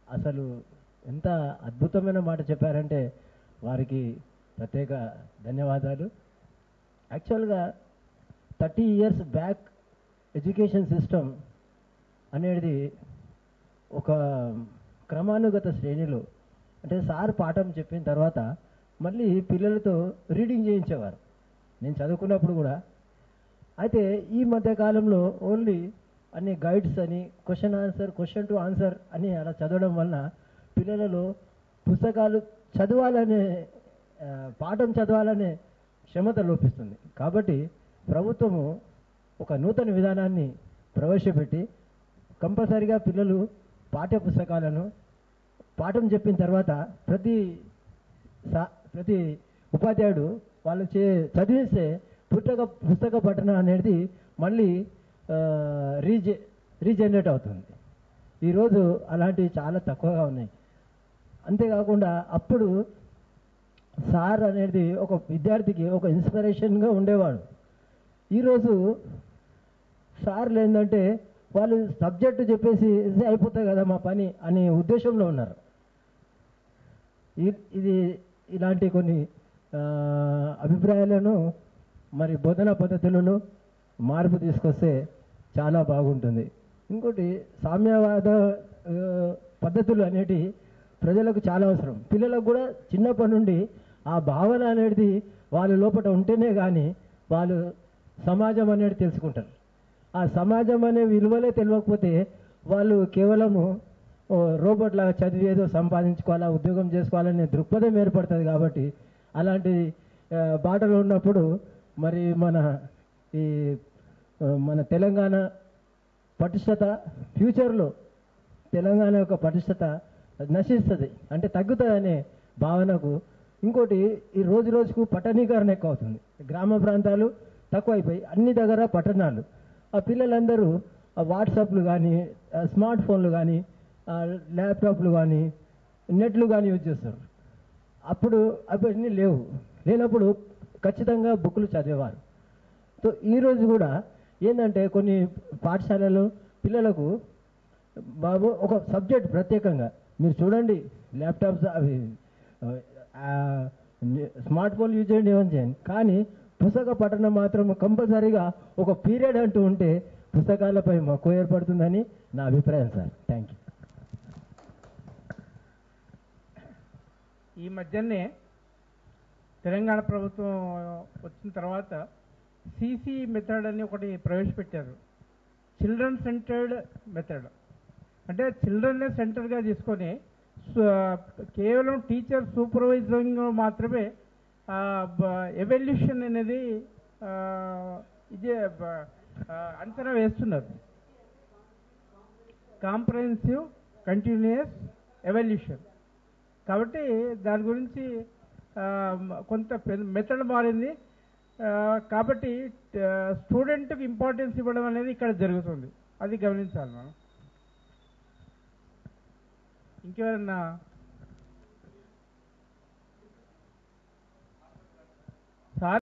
అసలు ఎంత అద్భుతమైన మాట చెప్పారంటే వారికి ప్రత్యేక ధన్యవాదాలు యాక్చువల్గా thirty years back education system అనేది ఒక క్రమానుగత శ్రేణిలో అంటే సార్ పాఠం చెప్పిన తర్వాత మళ్ళీ పిల్లలతో రీడింగ్ చేయించేవారు నేను చదువుకున్నప్పుడు కూడా అయితే ఈ మధ్య కాలంలో ఓన్లీ అన్ని గైడ్స్ అని question answer question to answer అని అలా చదవడం వలన పిల్లలలో పుస్తకాలు చదవాలనే ఆ, పాఠం చదవాలనే క్షమత లోపిస్తుంది కాబట్టి ప్రభుత్వము ఒక నూతన విధానాన్ని ప్రవేశపెట్టి కంపల్సరిగా పిల్లలు పాఠ్య పుస్తకాలను పాఠం చెప్పిన తర్వాత ప్రతి సా- ప్రతి ఉపాధ్యాయుడు వాళ్ళు చే చదివిస్తే పుస్తక పుస్తక పఠన అనేది మళ్ళీ ఆ, రీజె రీజనరేట్ అవుతుంది ఈరోజు అలాంటివి చాలా తక్కువగా ఉన్నాయి అంతేకాకుండా అప్పుడు సార్ అనేది ఒక విద్యార్థికి ఒక ఇన్స్పిరేషన్గా ఉండేవాడు ఈరోజు సార్లు ఏంటంటే వాళ్ళు సబ్జెక్టు చెప్పేసి "ఇది అయిపోతాయి కదా మా పని అనే ఉద్దేశంలో ఉన్నారు ఈ- ఇది ఇలాంటి కొన్ని ఆ, అభిప్రాయాలను మరి బోధనా పద్ధతులలో మార్పు తీసుకొస్తే చాలా బాగుంటుంది ఇంకోటి సామ్యవాద ఆ, పద్ధతులు అనేటి ప్రజలకు చాలా అవసరం పిల్లలకు కూడా చిన్నప్పటి నుండి ఆ భావన అనేది వాళ్ళ లోపల ఉంటేనే కానీ వాళ్ళు సమాజం అనేది తెలుసుకుంటారు ఆ సమాజం అనే విలువలే తెలియకపోతే వాళ్ళు కేవలము ఓ రోబోట్ లాగా చదివి ఏదో సంపాదించుకోవాలా ఉద్యోగం చేసుకోవాలనే దృక్పథం ఏర్పడుతుంది కాబట్టి అలాంటి ఆ, బాటలో ఉన్నప్పుడు మరి మన ఈ ఆ, మన తెలంగాణ పటిష్టత ఫ్యూచర్లో తెలంగాణ యొక్క పటిష్టత నశిస్తుంది అంటే తగ్గుతుంది అనే భావనకు ఇంకోటి ఈ రోజు రోజుకు పట్టణీకరణ ఎక్కువ అవుతుంది గ్రామ ప్రాంతాలు తక్కువైపోయి అన్ని దగ్గర పట్టణాలు ఆ పిల్లలందరూ ఆ వాట్సాప్లు కానీ స్మార్ట్ ఫోన్లు కానీ ల్యాప్టాప్లు కానీ నెట్లు కానీ యూజ్ చేస్తారు అప్పుడు అవన్నీ లేవు లేనప్పుడు ఖచ్చితంగా బుక్లు చదివేవారు సో ఈ రోజు కూడా ఏంటంటే కొన్ని పాఠశాలలు పిల్లలకు బాబు ఒక సబ్జెక్ట్ ప్రత్యేకంగా మీరు చూడండి ల్యాప్టాప్స్ అవి ఆ, స్మార్ట్ ఫోన్ యూజ్ చేయండి ఏమని చేయండి కానీ పుస్తక పఠనం మాత్రం కంపల్సరీగా ఒక పీరియడ్ అంటూ ఉంటే పుస్తకాలపై మక్కువ ఏర్పడుతుందని నా అభిప్రాయం సార్ థ్యాంక్ యూ ఈ మధ్యనే తెలంగాణ ప్రభుత్వం వచ్చిన తర్వాత సిసి మెథడ్ అని ఒకటి ప్రవేశపెట్టారు చిల్డ్రన్ సెంటర్డ్ మెథడ్ అంటే చిల్డ్రన్నే సెంటర్గా తీసుకొని సు- కేవలం టీచర్ సూపర్వైజింగ్ మాత్రమే ఎవల్యూషన్ అనేది ఆ, ఇదే బ- ఆ, అంచనా వేస్తున్నారు కాంప్రహెన్సివ్ కంటిన్యూయస్ ఎవల్యూషన్ కాబట్టి దాని గురించి ఆ, కొంత మెథడ్ మారింది ఆ, కాబట్టి స్టూడెంట్కి ఇంపార్టెన్స్ ఇవ్వడం అనేది ఇక్కడ జరుగుతుంది అది గమనించాలి మనం ఇంకెవరన్నా